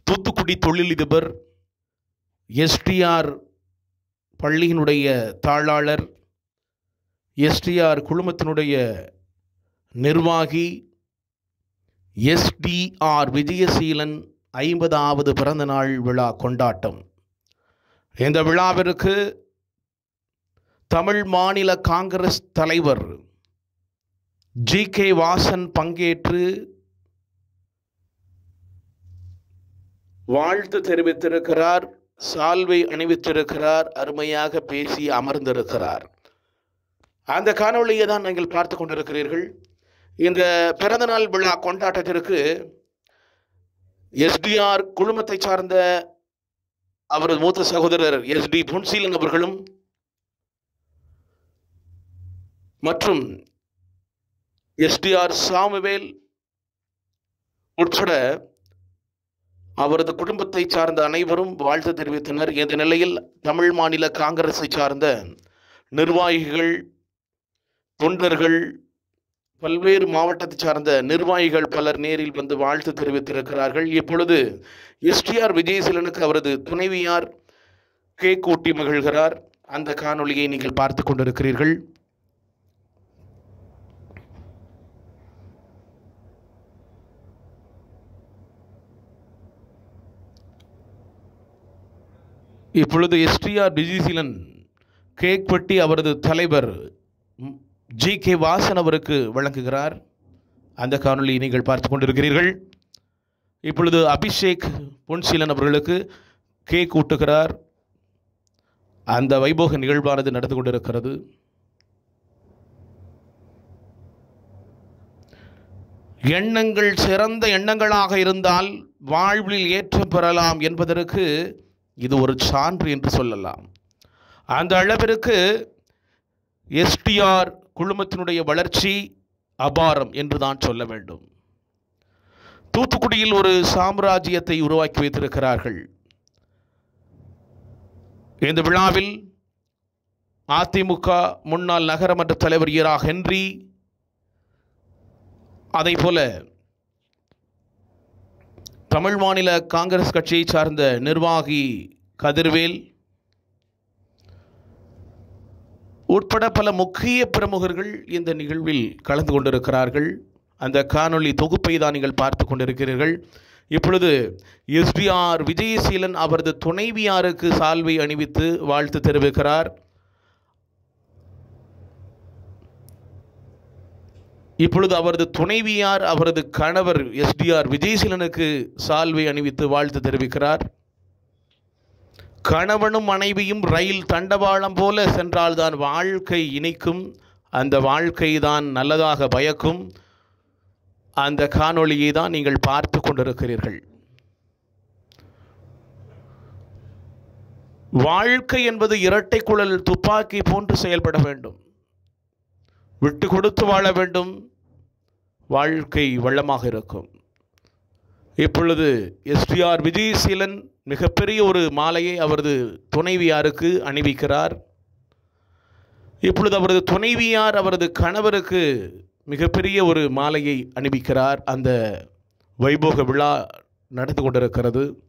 தூத்துக்குடி தொழிலதிபர் எஸ்டிஆர் பள்ளியினுடைய தாளாளர் எஸ்டிஆர் குழுமத்தினுடைய நிர்வாகி எஸ்டிஆர் விஜயசீலன் ஐம்பதாவது பிறந்தநாள் விழா கொண்டாட்டம் இந்த விழாவிற்கு தமிழ் மாநில காங்கிரஸ் தலைவர் ஜி கே வாசன் பங்கேற்று வாழ்த்து தெரிவித்திருக்கிறார் சால்வை அணிவித்திருக்கிறார் அருமையாக பேசி அமர்ந்திருக்கிறார் அந்த காணொளியை தான் நீங்கள் பார்த்து கொண்டிருக்கிறீர்கள் இந்த பிறந்தநாள் விழா கொண்டாட்டத்திற்கு எஸ்டிஆர் குழுமத்தை சார்ந்த அவரது மூத்த சகோதரர் எஸ் டி பொன்சீலன் அவர்களும் மற்றும் எஸ்டிஆர் சாமுவேல் உட்பட அவரது குடும்பத்தை சார்ந்த அனைவரும் வாழ்த்து தெரிவித்தனர் இந்த நிலையில் தமிழ் மாநில காங்கிரஸை சார்ந்த நிர்வாகிகள் தொண்டர்கள் பல்வேறு மாவட்டத்தை சார்ந்த நிர்வாகிகள் பலர் நேரில் வந்து வாழ்த்து தெரிவித்திருக்கிறார்கள் இப்பொழுது எஸ்டிஆர் விஜயசீலனுக்கு அவரது துணைவியார் கேக் ஊட்டி மகிழ்கிறார் அந்த காணொளியை நீங்கள் பார்த்து கொண்டிருக்கிறீர்கள் இப்பொழுது எஸ்டிஆர் விஜயசீலன் கேக் வெட்டி அவரது தலைவர் ஜி கே வாசன் அவருக்கு வழங்குகிறார் அந்த காணொளியை நீங்கள் பார்த்து கொண்டிருக்கிறீர்கள் இப்பொழுது அபிஷேக் பொன்சீலன் அவர்களுக்கு கேக் ஊட்டுகிறார் அந்த வைபோக நிகழ்வானது நடந்து கொண்டிருக்கிறது எண்ணங்கள் சிறந்த எண்ணங்களாக இருந்தால் வாழ்வில் ஏற்றம் பெறலாம் என்பதற்கு இது ஒரு சான்று என்று சொல்லலாம் அந்த அளவிற்கு எஸ்டிஆர் குழுமத்தினுடைய வளர்ச்சி அபாரம் என்று தான் சொல்ல வேண்டும் தூத்துக்குடியில் ஒரு சாம்ராஜ்யத்தை உருவாக்கி வைத்திருக்கிறார்கள் இந்த விழாவில் அதிமுக முன்னாள் நகரமன்ற தலைவர் ஈரா ஹென்றி அதை போல தமிழ் மாநில காங்கிரஸ் கட்சியை சார்ந்த நிர்வாகி கதிர்வேல் உட்பட பல முக்கிய பிரமுகர்கள் இந்த நிகழ்வில் கலந்து கொண்டிருக்கிறார்கள் அந்த காணொளி தொகுப்பை தான் நீங்கள் பார்த்து கொண்டிருக்கிறீர்கள் இப்பொழுது எஸ்டிஆர் விஜயசீலன் அவரது துணைவியாருக்கு சால்வை அணிவித்து வாழ்த்து தெரிவிக்கிறார் இப்பொழுது அவரது துணைவியார் அவரது கணவர் எஸ்டிஆர் விஜயசீலனுக்கு சால்வை அணிவித்து வாழ்த்து தெரிவிக்கிறார் கணவனும் மனைவியும் ரயில் தண்டவாளம் போல சென்றால்தான் வாழ்க்கை இனிக்கும் அந்த வாழ்க்கை தான் நல்லதாக பயக்கும் அந்த காணொளியை தான் நீங்கள் பார்த்து கொண்டிருக்கிறீர்கள் வாழ்க்கை என்பது இரட்டை குழல் துப்பாக்கி போன்று செயல்பட வேண்டும் விட்டு கொடுத்து வாழ வேண்டும் வாழ்க்கை வள்ளமாக இருக்கும் இப்பொழுது எஸ்டிஆர் விஜயசீலன் மிகப்பெரிய ஒரு மாலையை அவரது துணைவியாருக்கு அணிவிக்கிறார் இப்பொழுது அவரது துணைவியார் அவரது கணவருக்கு மிகப்பெரிய ஒரு மாலையை அணிவிக்கிறார் அந்த வைபோக விழா நடந்து கொண்டிருக்கிறது